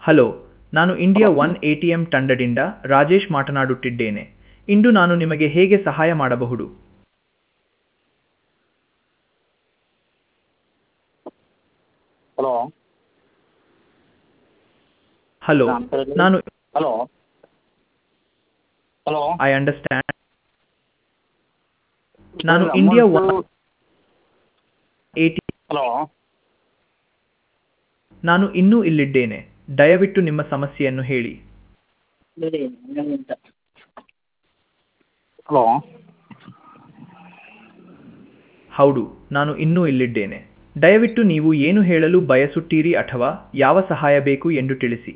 hello ನಾನು India one A T M ತಂಡದಿಂದ ರಾಜೇಶ್ ಮಾತನಾಡುತ್ತಿದ್ದೇನೆ ಇಂದು ನಾನು ನಿಮಗೆ ಹೇಗೆ ಸಹಾಯ ಮಾಡಬಹುದು ಹಲೋ ಹಲೋ ನಾನು ಹಲೋ ಹಲೋ ಐ ಅಂಡರ್ಸ್ಟ್ಯಾಂಡ್ ನಾನು India one A T hello ನಾನು ಇನ್ನೂ ಇಲ್ಲಿದ್ದೇನೆ ದಯವಿಟ್ಟು ನಿಮ್ಮ ಸಮಸ್ಯೆಯನ್ನು ಹೇಳಿ ಹಲೋ ಹೌದು ನಾನು ಇನ್ನೂ ಇಲ್ಲಿದ್ದೇನೆ ದಯವಿಟ್ಟು ನೀವು ಏನು ಹೇಳಲು ಬಯಸುತ್ತೀರಿ ಅಥವಾ ಯಾವ ಸಹಾಯ ಬೇಕು ಎಂದು ತಿಳಿಸಿ